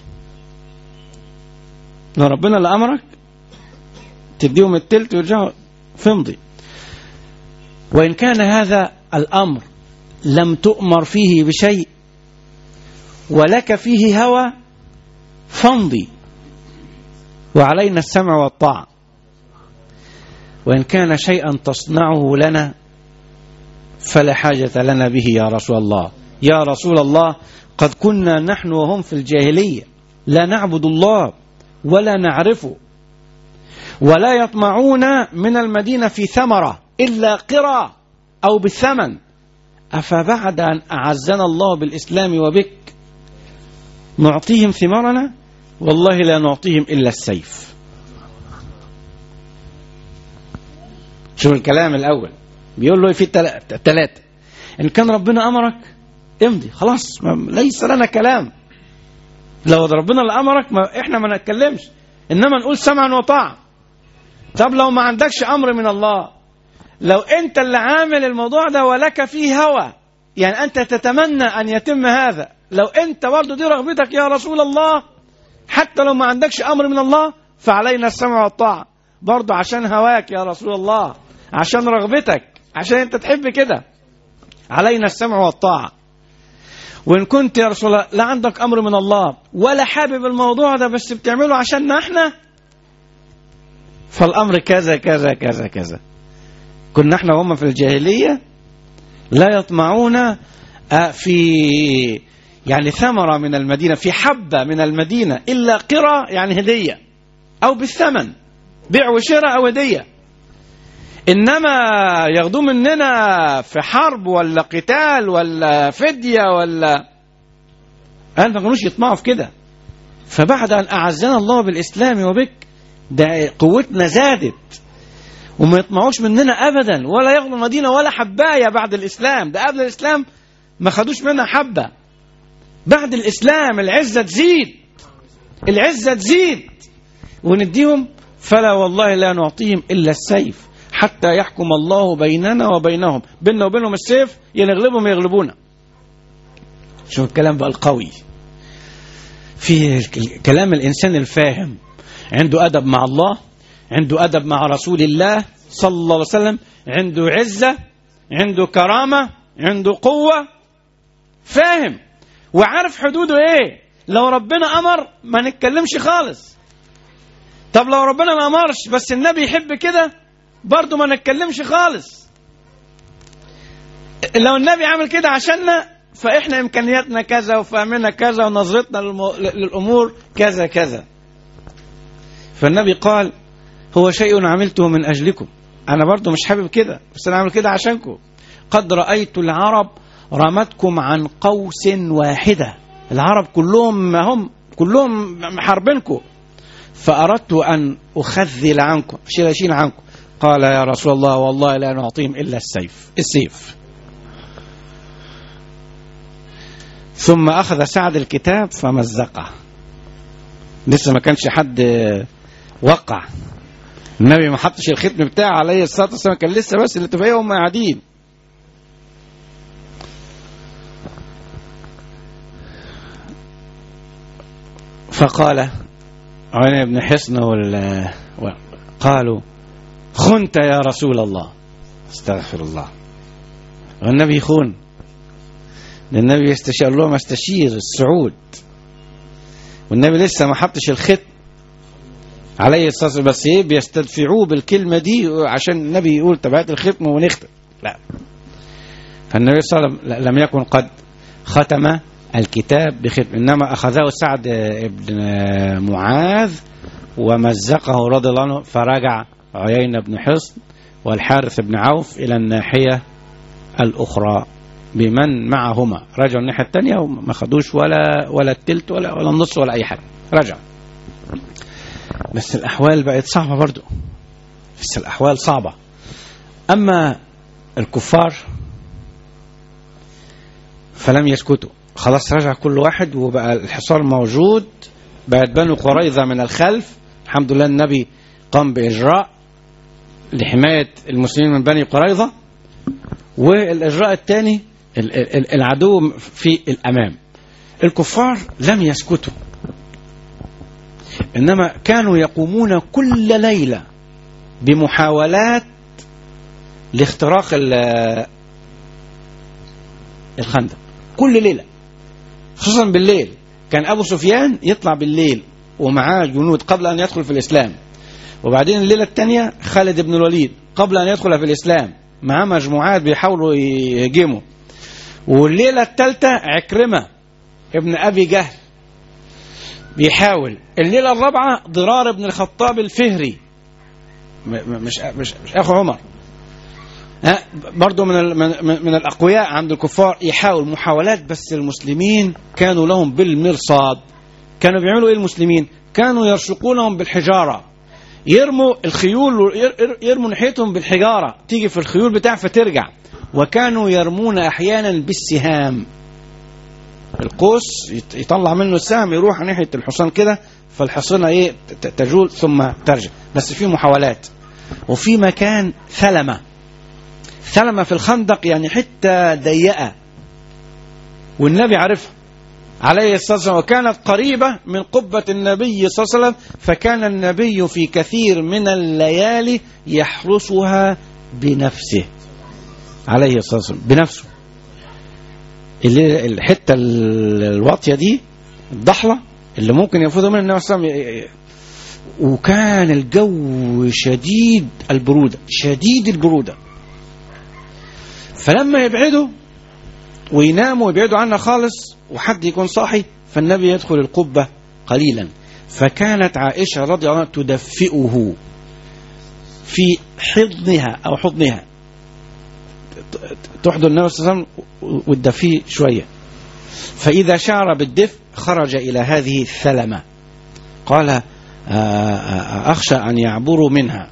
لو ربنا اللي أمرك تديهم التلت ويرجعوا فامضي وإن كان هذا الأمر لم تؤمر فيه بشيء ولك فيه هوى فامضي وعلينا السمع والطاعة وإن كان شيئا تصنعه لنا فلا حاجة لنا به يا رسول الله يا رسول الله قد كنا نحن وهم في الجاهلية لا نعبد الله ولا نعرفه ولا يطمعون من المدينة في ثمرة إلا قرى أو بالثمن أفبعد أن أعزنا الله بالإسلام وبك نعطيهم ثمارنا والله لا نعطيهم إلا السيف شوف الكلام الأول بيقول له في ثلاثة إن كان ربنا أمرك امضي خلاص ما ليس لنا كلام لو ربنا اللي أمرك ما إحنا ما نتكلمش إنما نقول سمعا وطاعة طب لو ما عندكش أمر من الله لو أنت اللي عامل الموضوع ده ولك فيه هوى يعني أنت تتمنى أن يتم هذا لو أنت برضه دي رغبتك يا رسول الله حتى لو ما عندكش أمر من الله فعلينا السمع والطاعة برضه عشان هواك يا رسول الله عشان رغبتك عشان أنت تحب كده علينا السمع والطاعة وإن كنت يا رسول الله لا عندك أمر من الله ولا حابب الموضوع ده بس بتعمله عشاننا احنا فالأمر كذا كذا كذا كذا كنا احنا وهم في الجاهلية لا يطمعون في يعني ثمرة من المدينة في حبة من المدينة إلا قرى يعني هدية أو بالثمن بيع وشراء أو هدية إنما ياخدوه مننا في حرب ولا قتال ولا فدية ولا قال ما كانوش يطمعوا في كده فبعد أن أعزنا الله بالإسلام وبك ده قوتنا زادت وما يطمعوش مننا أبدا ولا ياخدوا مدينة ولا حباية بعد الإسلام ده قبل الإسلام ما خدوش منها حبة بعد الإسلام العزة تزيد العزة تزيد ونديهم فلا والله لا نعطيهم إلا السيف حتى يحكم الله بيننا وبينهم بيننا وبينهم السيف ينغلبهم يغلبونا شوف الكلام بقى القوي في كلام الإنسان الفاهم عنده أدب مع الله عنده أدب مع رسول الله صلى الله عليه وسلم عنده عزة عنده كرامة عنده قوة فاهم وعارف حدوده ايه لو ربنا امر ما نتكلمش خالص طب لو ربنا ما امرش بس النبي يحب كده برضه ما نتكلمش خالص لو النبي عمل كده عشاننا فاحنا امكانياتنا كذا وفهمنا كذا ونظرتنا للامور كذا كذا فالنبي قال هو شيء عملته من اجلكم انا برضه مش حابب كده بس انا عامل كده عشانكم قد رايت العرب رمتكم عن قوس واحدة العرب كلهم هم كلهم محاربينكم فأردت أن أخذل عنكم أشيل أشيل عنكم قال يا رسول الله والله لا نعطيهم إلا السيف السيف ثم أخذ سعد الكتاب فمزقه لسه ما كانش حد وقع النبي ما حطش الختم بتاعه عليه الصلاة والسلام كان لسه بس الاتفاقية هم قاعدين فقال عين بن حصن وال... قالوا خنت يا رسول الله استغفر الله والنبي يخون النبي يستشير الله ما استشير السعود والنبي لسه ما حطش الختم عليه الصلاة والسلام بس ايه بيستدفعوه بالكلمة دي عشان النبي يقول تبعت الختم ونختم لا فالنبي صلى الله عليه وسلم لم يكن قد ختم الكتاب بختم إنما أخذه سعد بن معاذ ومزقه رضي الله عنه فرجع عيينة بن حصن والحارث بن عوف إلى الناحية الأخرى بمن معهما رجعوا الناحية الثانية وما خدوش ولا ولا التلت ولا ولا النص ولا أي حاجة رجعوا بس الأحوال بقت صعبة برضو بس الأحوال صعبة أما الكفار فلم يسكتوا خلاص رجع كل واحد وبقى الحصار موجود بقت بنو قريظة من الخلف الحمد لله النبي قام بإجراء لحماية المسلمين من بني قريظة والإجراء الثاني العدو في الأمام الكفار لم يسكتوا إنما كانوا يقومون كل ليلة بمحاولات لاختراق الخندق كل ليلة خصوصا بالليل كان أبو سفيان يطلع بالليل ومعاه جنود قبل أن يدخل في الإسلام وبعدين الليلة الثانية خالد بن الوليد قبل أن يدخل في الإسلام معاه مجموعات بيحاولوا يهجموا والليلة الثالثة عكرمة ابن أبي جهل بيحاول الليلة الرابعة ضرار بن الخطاب الفهري م- م- مش مش مش أخو عمر ها برضه من ال- من من الأقوياء عند الكفار يحاول محاولات بس المسلمين كانوا لهم بالمرصاد كانوا بيعملوا ايه المسلمين؟ كانوا يرشقونهم بالحجاره يرموا الخيول ير- ير- يرموا ناحيتهم بالحجاره تيجي في الخيول بتاع فترجع وكانوا يرمون احيانا بالسهام القوس يت- يطلع منه السهم يروح ناحيه الحصان كده فالحصانه ايه ت- تجول ثم ترجع بس في محاولات وفي مكان ثلمه ثلمه في الخندق يعني حته ضيقه والنبي عارفها عليه الصلاة والسلام وكانت قريبة من قبة النبي صلى الله عليه وسلم فكان النبي في كثير من الليالي يحرسها بنفسه عليه الصلاة والسلام بنفسه اللي الحتة ال- الواطية دي الضحلة اللي ممكن يفوز منها النبي صلى الله عليه وسلم ي- ي- وكان الجو شديد البرودة شديد البرودة فلما يبعدوا ويناموا ويبعدوا عنها خالص وحد يكون صاحي فالنبي يدخل القبة قليلا فكانت عائشة رضي الله عنها تدفئه في حضنها أو حضنها تحضن النبي صلى الله عليه وسلم وتدفيه شوية فإذا شعر بالدفء خرج إلى هذه الثلمة قال آه، آه، أخشى أن يعبروا منها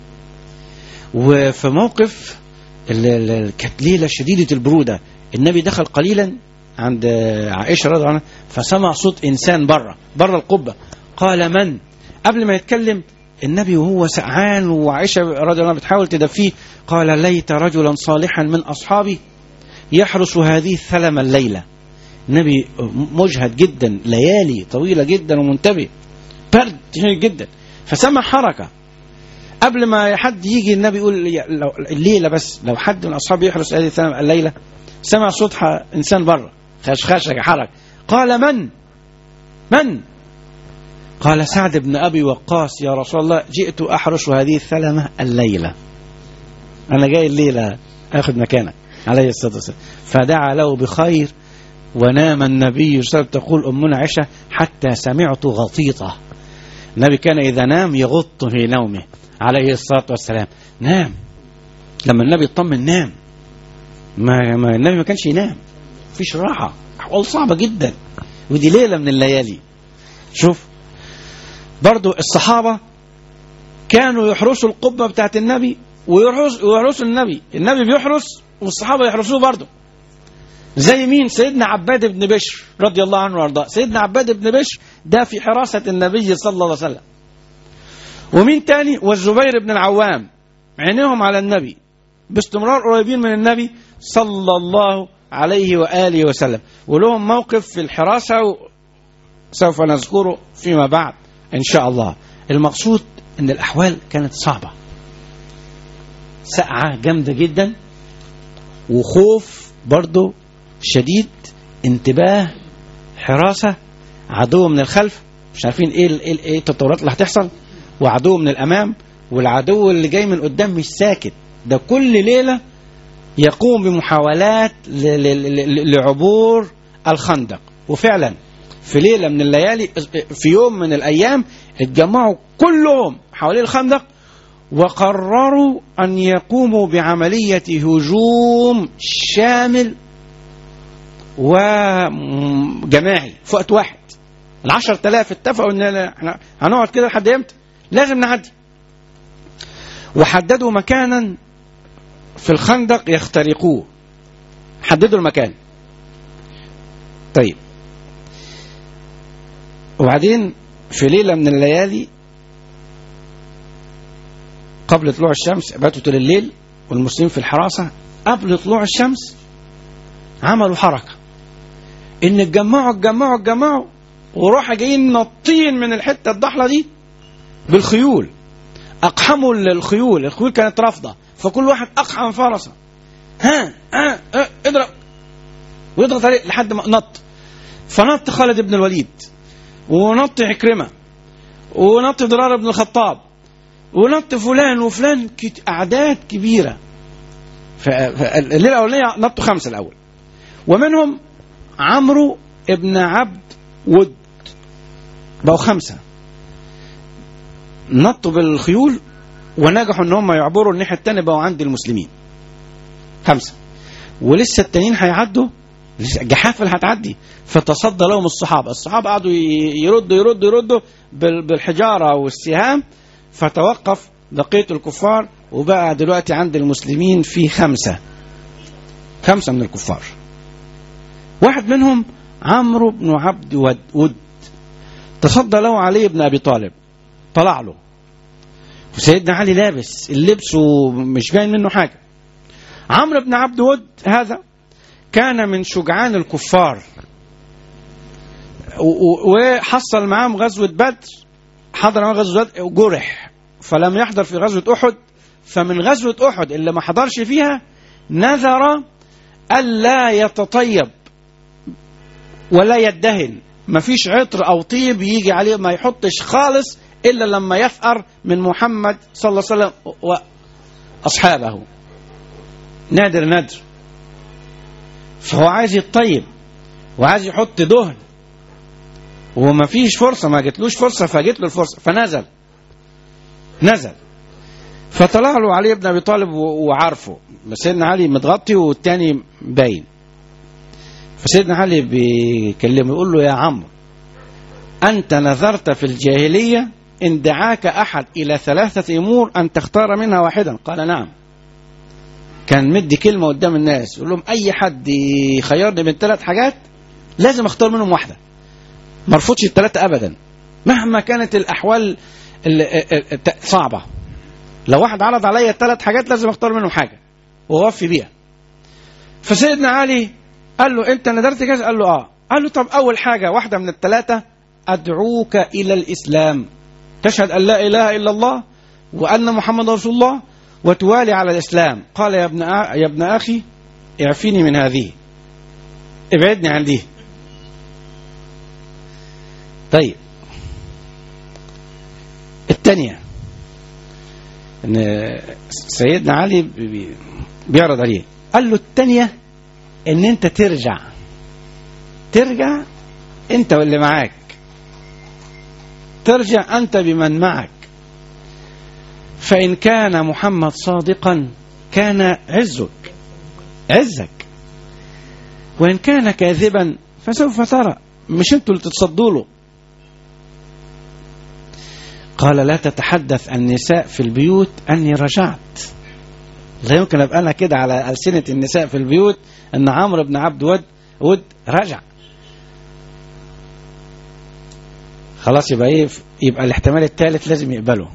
وفي موقف ال- ال- كانت ليلة شديدة البرودة النبي دخل قليلا عند عائشة رضي الله عنها فسمع صوت إنسان بره بره القبة قال من قبل ما يتكلم النبي وهو سقعان وعائشة رضي الله عنها بتحاول تدفيه قال ليت رجلا صالحا من أصحابي يحرس هذه الثلمة الليلة النبي مجهد جدا ليالي طويلة جدا ومنتبه برد شديد جدا فسمع حركة قبل ما حد يجي النبي يقول يا- لو الليلة بس لو حد من أصحابي يحرس هذه الثلمة الليلة سمع صوت ح- إنسان بره خشخشة حرك قال من من قال سعد بن أبي وقاص يا رسول الله جئت أحرس هذه الثلمة الليلة أنا جاي الليلة أخذ مكانك عليه الصلاة والسلام فدعا له بخير ونام النبي صلى الله عليه وسلم تقول أمنا عائشة حتى سمعت غطيطة النبي كان إذا نام يغط في نومه عليه الصلاة والسلام نام لما النبي يطمن نام ما, ما النبي ما كانش ينام مفيش راحة أحوال صعبة جدا ودي ليلة من الليالي شوف برضو الصحابة كانوا يحرسوا القبة بتاعت النبي ويحرس ويحرسوا النبي النبي بيحرس والصحابة يحرسوه برضو زي مين سيدنا عباد بن بشر رضي الله عنه وارضاه سيدنا عباد بن بشر ده في حراسة النبي صلى الله عليه وسلم ومين تاني والزبير بن العوام عينيهم على النبي باستمرار قريبين من النبي صلى الله عليه وآله وسلم ولهم موقف في الحراسة سوف نذكره فيما بعد إن شاء الله المقصود أن الأحوال كانت صعبة سقعة جامدة جدا وخوف برضو شديد انتباه حراسة عدو من الخلف مش عارفين ايه ال- ايه ايه التطورات اللي هتحصل وعدو من الامام والعدو اللي جاي من قدام مش ساكت ده كل ليله يقوم بمحاولات ل- ل- ل- لعبور الخندق وفعلا في ليله من الليالي في يوم من الايام اتجمعوا كلهم حوالين الخندق وقرروا ان يقوموا بعمليه هجوم شامل وجماعي في وقت واحد العشر تلاف اتفقوا ان احنا هنقعد كده لحد امتى لازم نعدي وحددوا مكانا في الخندق يخترقوه حددوا المكان طيب وبعدين في ليلة من الليالي قبل طلوع الشمس باتوا طول الليل والمسلمين في الحراسة قبل طلوع الشمس عملوا حركة ان اتجمعوا اتجمعوا اتجمعوا وراحوا جايين نطين من الحته الضحله دي بالخيول اقحموا الخيول الخيول كانت رافضه فكل واحد اقحم فرسه ها ها, ها اضرب ويضغط عليه لحد ما نط فنط خالد بن الوليد ونط عكرمه ونط ضرار بن الخطاب ونط فلان وفلان كت- أعداد كبيرة ف- فالليلة الأولانية نطوا خمسة الأول ومنهم عمرو ابن عبد ود بقوا خمسة نطوا بالخيول ونجحوا ان هم يعبروا الناحية التانية بقوا عند المسلمين خمسة ولسه التانيين هيعدوا لسه جحافل هتعدي فتصدى لهم الصحابة الصحابة قعدوا ي- يردوا يردوا يردوا بال- بالحجارة والسهام فتوقف بقية الكفار وبقى دلوقتي عند المسلمين في خمسة خمسة من الكفار واحد منهم عمرو بن عبد ود, ود تصدى له علي بن أبي طالب طلع له وسيدنا علي لابس اللبس ومش باين منه حاجة عمرو بن عبد ود هذا كان من شجعان الكفار و- و- وحصل معاهم غزوة بدر حضر معاهم غزوة بدر وجرح فلم يحضر في غزوة أحد فمن غزوة أحد اللي ما حضرش فيها نذر ألا يتطيب ولا يدهن مفيش عطر أو طيب يجي عليه ما يحطش خالص إلا لما يفأر من محمد صلى الله عليه وسلم وأصحابه نادر ندر فهو عايز يتطيب وعايز يحط دهن وما فيش فرصة ما جتلوش فرصة فجت له الفرصة فنزل نزل فطلع له علي بن أبي طالب و- وعارفه بس سيدنا علي متغطي والتاني باين فسيدنا علي بيكلمه يقول له يا عمرو أنت نذرت في الجاهلية إن دعاك أحد إلى ثلاثة أمور أن تختار منها واحدا قال نعم كان مدي كلمة قدام الناس يقول لهم أي حد يخيرني من ثلاث حاجات لازم أختار منهم واحدة مرفوضش الثلاثة أبدا مهما كانت الأحوال ال- ال- ال- صعبة لو واحد عرض عليا الثلاث حاجات لازم أختار منهم حاجة وأوفي بيها فسيدنا علي قال له أنت نذرت كذا قال له آه قال له طب أول حاجة واحدة من الثلاثة أدعوك إلى الإسلام تشهد أن لا إله إلا الله وأن محمد رسول الله وتوالي على الإسلام قال يا ابن أ... يا ابن أخي اعفيني من هذه ابعدني عن دي طيب الثانية ان سيدنا علي بي- بي- بيعرض عليه قال له الثانية ان انت ترجع ترجع انت واللي معاك ترجع انت بمن معك فإن كان محمد صادقا كان عزك عزك وإن كان كاذبا فسوف ترى مش انتوا اللي تتصدوا له قال لا تتحدث النساء في البيوت أني رجعت لا يمكن أبقى أنا كده على ألسنة النساء في البيوت أن عمرو بن عبد ود ود رجع خلاص يبقى ايه يبقى الاحتمال الثالث لازم يقبله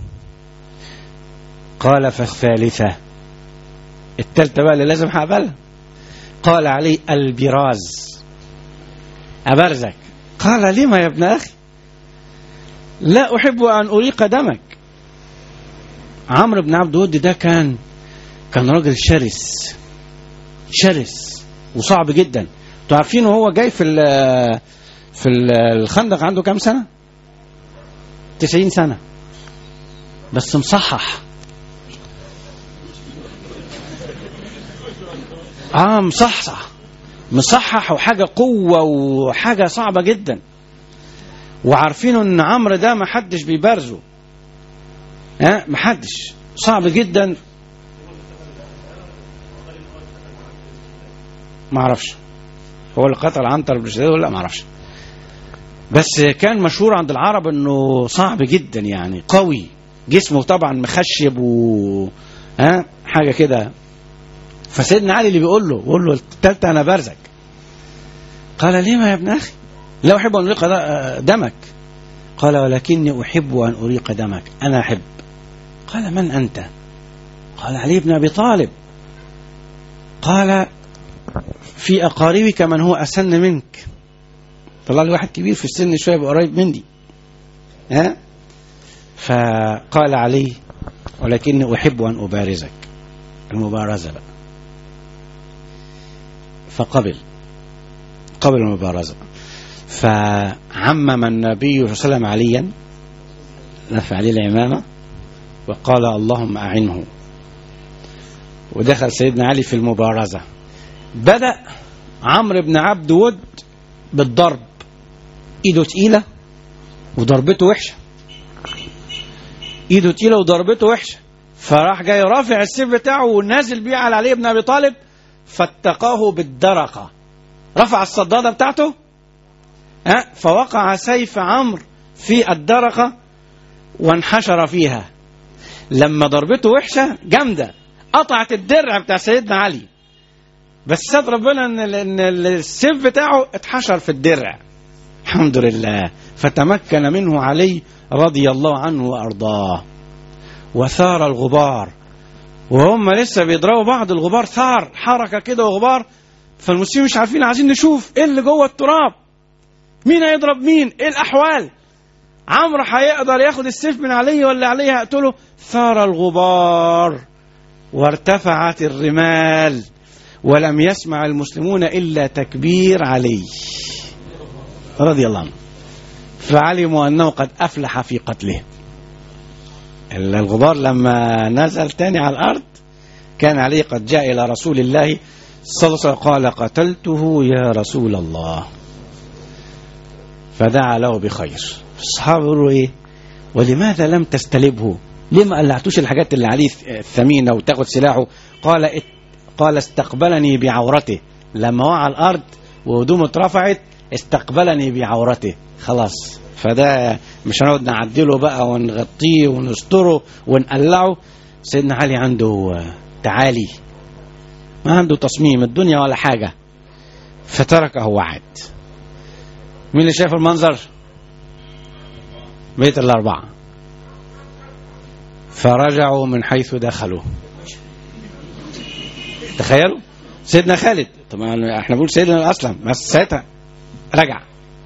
قال فالثالثة الثالثة بقى اللي لازم هقبلها قال علي البراز أبرزك قال لما يا ابن أخي لا أحب أن أريق دمك عمرو بن عبد ود ده كان كان راجل شرس شرس وصعب جدا انتوا عارفين وهو جاي في ال- في ال- الخندق عنده كام سنة 90 سنة بس مصحح اه مصحصح مصحح وحاجة قوة وحاجة صعبة جدا وعارفين ان عمرو ده ما حدش بيبارزه ها ما حدش صعب جدا ما اعرفش هو اللي قتل عنتر بن شداد ولا ما اعرفش بس كان مشهور عند العرب انه صعب جدا يعني قوي جسمه طبعا مخشب و ها حاجه كده فسيدنا علي اللي بيقول له بيقول له التالتة انا برزك قال لما يا ابن اخي لا احب ان اريق دمك قال ولكني احب ان اريق دمك انا احب قال من انت قال علي بن ابي طالب قال في اقاربك من هو اسن منك طلع لي واحد كبير في السن شويه يبقى قريب مني ها فقال علي ولكني احب ان ابارزك المبارزه بقى فقبل قبل المبارزه فعمم النبي صلى الله عليه وسلم عليا لف عليه العمامة وقال اللهم أعنه ودخل سيدنا علي في المبارزة بدأ عمرو بن عبد ود بالضرب ايده تقيلة وضربته وحشة ايده تقيلة وضربته وحشة فراح جاي رافع السيف بتاعه ونازل بيه على علي بن ابي طالب فاتقاه بالدرقة رفع الصدادة بتاعته ها فوقع سيف عمرو في الدرقة وانحشر فيها لما ضربته وحشة جامدة قطعت الدرع بتاع سيدنا علي بس ساد ربنا ان ال- ان السيف بتاعه اتحشر في الدرع الحمد لله فتمكن منه علي رضي الله عنه وارضاه وثار الغبار وهم لسه بيضربوا بعض الغبار ثار حركه كده وغبار فالمسلمين مش عارفين عايزين نشوف ايه اللي جوه التراب مين هيضرب مين ايه الاحوال عمرو هيقدر ياخد السيف من علي ولا علي هيقتله ثار الغبار وارتفعت الرمال ولم يسمع المسلمون الا تكبير علي رضي الله عنه فعلموا انه قد افلح في قتله الغبار لما نزل تاني على الارض كان علي قد جاء الى رسول الله صلى الله عليه وسلم قال قتلته يا رسول الله فدعا له بخير الصحابه يقولوا ايه ولماذا لم تستلبه ليه ما قلعتوش الحاجات اللي عليه الثمينه وتاخد سلاحه قال ات- قال استقبلني بعورته لما وقع على الارض وهدومه اترفعت استقبلني بعورته خلاص فده مش هنقعد نعدله بقى ونغطيه ونستره ونقلعه سيدنا علي عنده آه، تعالي ما عنده تصميم الدنيا ولا حاجه فتركه وعد مين اللي شايف المنظر بيت الأربعة فرجعوا من حيث دخلوا تخيلوا سيدنا خالد طبعا احنا بنقول سيدنا أسلم بس ساعتها رجع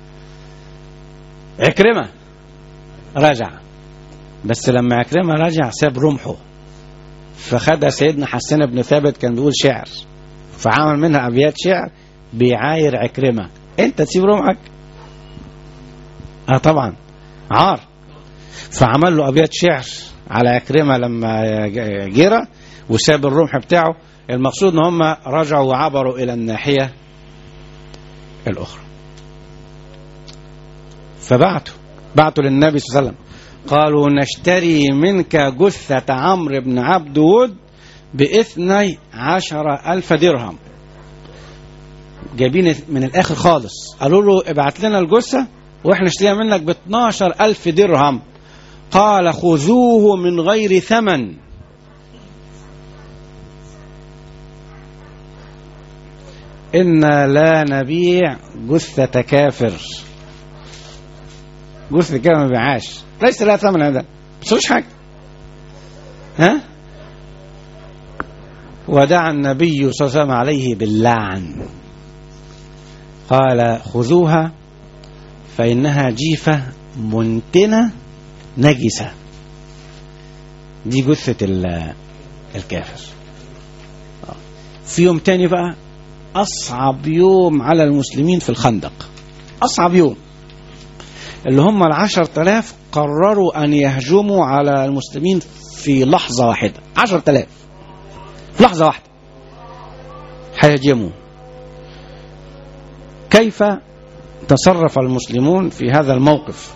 عكرمة رجع بس لما عكرمة رجع ساب رمحه فخدها سيدنا حسان بن ثابت كان بيقول شعر فعمل منها أبيات شعر بيعاير عكرمة انت تسيب رمحك اه طبعا عار فعمل له ابيات شعر على عكرمه لما جرى وساب الرمح بتاعه المقصود ان هم رجعوا وعبروا الى الناحيه الاخرى فبعتوا بعتوا للنبي صلى الله عليه وسلم قالوا نشتري منك جثة عمرو بن عبد ود باثني عشر ألف درهم جايبين من الآخر خالص قالوا له ابعت لنا الجثة واحنا نشتريها منك ب 12 ألف درهم قال خذوه من غير ثمن إنا لا نبيع جثة كافر جثة كافر ما بيعاش ليس لها ثمن هذا بس مش حاجة ها ودعا النبي صلى الله عليه وسلم عليه باللعن قال خذوها فإنها جيفة منتنة نجسة دي جثة ال- الكافر آه. في يوم تاني بقى أصعب يوم على المسلمين في الخندق أصعب يوم اللي هم العشر تلاف قرروا أن يهجموا على المسلمين في لحظة واحدة عشر تلاف في لحظة واحدة هيهجموا كيف تصرف المسلمون في هذا الموقف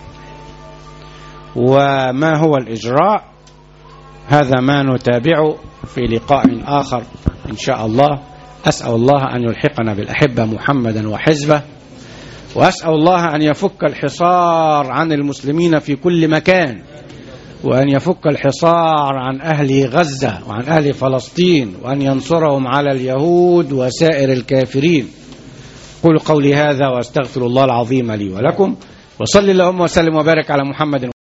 وما هو الإجراء هذا ما نتابعه في لقاء آخر إن شاء الله أسأل الله أن يلحقنا بالأحبة محمدا وحزبه وأسأل الله أن يفك الحصار عن المسلمين في كل مكان وأن يفك الحصار عن أهل غزة وعن أهل فلسطين وأن ينصرهم على اليهود وسائر الكافرين قولوا قولي هذا واستغفر الله العظيم لي ولكم وصل اللهم وسلم وبارك على محمد